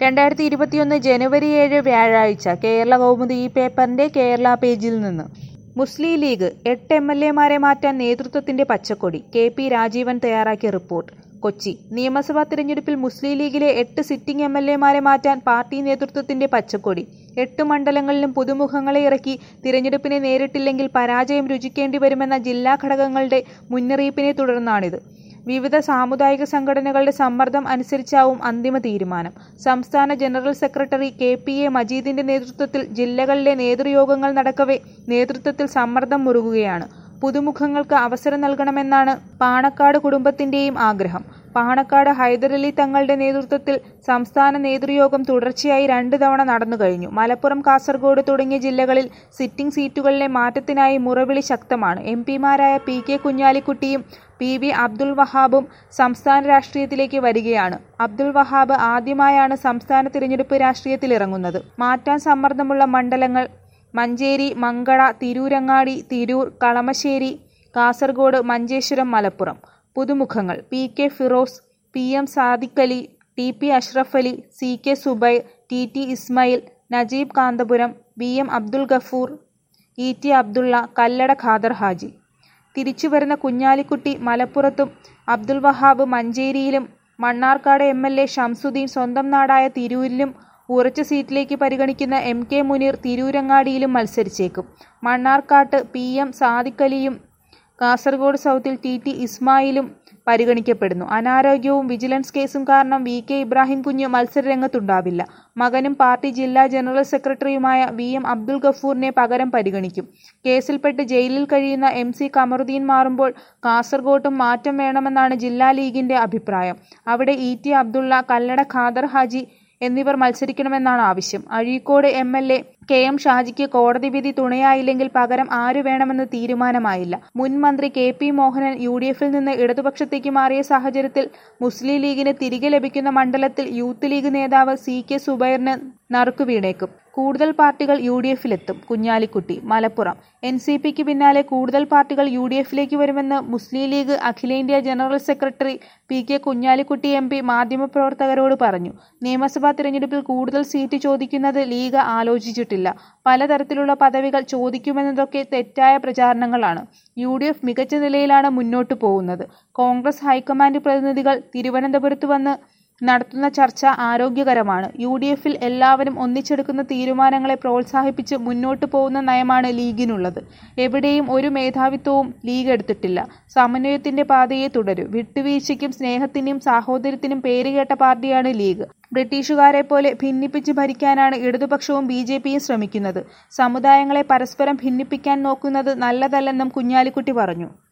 രണ്ടായിരത്തി ഇരുപത്തിയൊന്ന് ജനുവരി ഏഴ് വ്യാഴാഴ്ച കേരള കൗമുദി ഈ പേപ്പറിന്റെ കേരള പേജിൽ നിന്ന് മുസ്ലിം ലീഗ് എട്ട് എം എൽ എമാരെ മാറ്റാൻ നേതൃത്വത്തിന്റെ പച്ചക്കൊടി കെ പി രാജീവൻ തയ്യാറാക്കിയ റിപ്പോർട്ട് കൊച്ചി നിയമസഭാ തിരഞ്ഞെടുപ്പിൽ മുസ്ലിം ലീഗിലെ എട്ട് സിറ്റിംഗ് എം എൽ എമാരെ മാറ്റാൻ പാർട്ടി നേതൃത്വത്തിന്റെ പച്ചക്കൊടി എട്ട് മണ്ഡലങ്ങളിലും പുതുമുഖങ്ങളെ ഇറക്കി തിരഞ്ഞെടുപ്പിനെ നേരിട്ടില്ലെങ്കിൽ പരാജയം രുചിക്കേണ്ടി വരുമെന്ന ജില്ലാ ഘടകങ്ങളുടെ മുന്നറിയിപ്പിനെ തുടർന്നാണിത് വിവിധ സാമുദായിക സംഘടനകളുടെ സമ്മർദ്ദം അനുസരിച്ചാവും അന്തിമ തീരുമാനം സംസ്ഥാന general secretary K P A മജീദിന്റെ നേതൃത്വത്തിൽ ജില്ലകളിലെ നേതൃയോഗങ്ങൾ നടക്കവെ നേതൃത്വത്തിൽ സമ്മർദ്ദം മുറുകുകയാണ് പുതുമുഖങ്ങൾക്ക് അവസരം നൽകണമെന്നാണ് പാണക്കാട് കുടുംബത്തിന്റെയും ആഗ്രഹം പാണക്കാട് ഹൈദരലി തങ്ങളുടെ നേതൃത്വത്തിൽ സംസ്ഥാന നേതൃയോഗം തുടർച്ചയായി രണ്ട് തവണ നടന്നു കഴിഞ്ഞു മലപ്പുറം കാസർഗോഡ് തുടങ്ങിയ ജില്ലകളിൽ സിറ്റിംഗ് സീറ്റുകളിലെ മാറ്റത്തിനായി മുറവിളി ശക്തമാണ് എം പിമാരായ പി കെ കുഞ്ഞാലിക്കുട്ടിയും പി വി അബ്ദുൾ വഹാബും സംസ്ഥാന രാഷ്ട്രീയത്തിലേക്ക് വരികയാണ് അബ്ദുൾ വഹാബ് ആദ്യമായാണ് സംസ്ഥാന തിരഞ്ഞെടുപ്പ് രാഷ്ട്രീയത്തിൽ ഇറങ്ങുന്നത് മാറ്റാൻ സമ്മർദ്ദമുള്ള മണ്ഡലങ്ങൾ മഞ്ചേരി മങ്കട തിരൂരങ്ങാടി തിരൂർ കളമശ്ശേരി കാസർഗോഡ് മഞ്ചേശ്വരം മലപ്പുറം പുതുമുഖങ്ങൾ P K Firoz P M Sadiq Ali T P Ashraf Ali C K Zubair T T Ismail Najeeb Kanthapuram B M Abdul Gafoor E T Abdulla Kallada Khader Haji തിരിച്ചുവരുന്ന കുഞ്ഞാലിക്കുട്ടി മലപ്പുറത്തും അബ്ദുൽ വഹാബ് മഞ്ചേരിയിലും Mannarkkad M L A Shamsuddin സ്വന്തം നാടായ തിരൂരിലും ഉറച്ച സീറ്റിലേക്ക് പരിഗണിക്കുന്ന എം കെ മുനീർ തിരൂരങ്ങാടിയിലും മത്സരിച്ചേക്കും മണ്ണാർക്കാട്ട് പി എം സാദിഖ് അലിയും കാസർഗോഡ് സൗത്തിൽ ടി ടി ഇസ്മായിലും പരിഗണിക്കപ്പെടുന്നു അനാരോഗ്യവും വിജിലൻസ് കേസും കാരണം വി കെ ഇബ്രാഹിം കുഞ്ഞ് മത്സരരംഗത്തുണ്ടാവില്ല മകനും പാർട്ടി ജില്ലാ ജനറൽ സെക്രട്ടറിയുമായ വി എം അബ്ദുൽ ഗഫൂറിനെ പകരം പരിഗണിക്കും കേസിൽപ്പെട്ട് ജയിലിൽ കഴിയുന്ന എം സി കമറുദ്ദീൻ മാറുമ്പോൾ കാസർഗോട്ടും മാറ്റം വേണമെന്നാണ് ജില്ലാ ലീഗിന്റെ അഭിപ്രായം അവിടെ ഇ ടി അബ്ദുള്ള കല്ലട ഖാദർ ഹാജി എന്നിവർ മത്സരിക്കണമെന്നാണ് ആവശ്യം Azhikode M L A K M ഷാജിക്ക് കോടതി വിധി തുണയായില്ലെങ്കിൽ പകരം ആരു വേണമെന്ന് തീരുമാനമായില്ല മുൻ മന്ത്രി K P Mohanan U D എഫിൽ നിന്ന് ഇടതുപക്ഷത്തേക്ക് മാറിയ സാഹചര്യത്തിൽ മുസ്ലിം ലീഗിന് തിരികെ ലഭിക്കുന്ന മണ്ഡലത്തിൽ യൂത്ത് ലീഗ് നേതാവ് സി കെ സുബൈറിന് നറുക്കുവീണേക്കും കൂടുതൽ പാർട്ടികൾ യു ഡി എഫിലെത്തും കുഞ്ഞാലിക്കുട്ടി മലപ്പുറം എൻ സി പിക്ക് പിന്നാലെ കൂടുതൽ പാർട്ടികൾ യു ഡി എഫിലേക്ക് വരുമെന്ന് മുസ്ലിം ലീഗ് അഖിലേന്ത്യാ general secretary P K Kunhalikutty M P മാധ്യമപ്രവർത്തകരോട് പറഞ്ഞു നിയമസഭാ തിരഞ്ഞെടുപ്പിൽ കൂടുതൽ സീറ്റ് ചോദിക്കുന്നത് ലീഗ് ആലോചിച്ചിട്ടില്ല പലതരത്തിലുള്ള പദവികൾ ചോദിക്കുമെന്നതൊക്കെ തെറ്റായ പ്രചാരണങ്ങളാണ് യു ഡി എഫ് മികച്ച നിലയിലാണ് മുന്നോട്ടു പോകുന്നത് കോൺഗ്രസ് ഹൈക്കമാൻഡ് പ്രതിനിധികൾ തിരുവനന്തപുരത്ത് വന്ന് നടത്തുന്ന ചർച്ച ആരോഗ്യകരമാണ് യു ഡി എഫിൽ എല്ലാവരും ഒന്നിച്ചെടുക്കുന്ന തീരുമാനങ്ങളെ പ്രോത്സാഹിപ്പിച്ച് മുന്നോട്ടു പോകുന്ന നയമാണ് ലീഗിനുള്ളത് എവിടെയും ഒരു മേധാവിത്വവും ലീഗ് എടുത്തിട്ടില്ല സമന്വയത്തിന്റെ പാതയെ തുടരൂ വിട്ടുവീഴ്ചയ്ക്കും സ്നേഹത്തിനും സാഹോദര്യത്തിനും പേരുകേട്ട പാർട്ടിയാണ് ലീഗ് ബ്രിട്ടീഷുകാരെ പോലെ ഭിന്നിപ്പിച്ച് ഭരിക്കാനാണ് ഇടതുപക്ഷവും ബി ജെ പിയും ശ്രമിക്കുന്നത് സമുദായങ്ങളെ പരസ്പരം ഭിന്നിപ്പിക്കാൻ നോക്കുന്നത് നല്ലതല്ലെന്നും കുഞ്ഞാലിക്കുട്ടി പറഞ്ഞു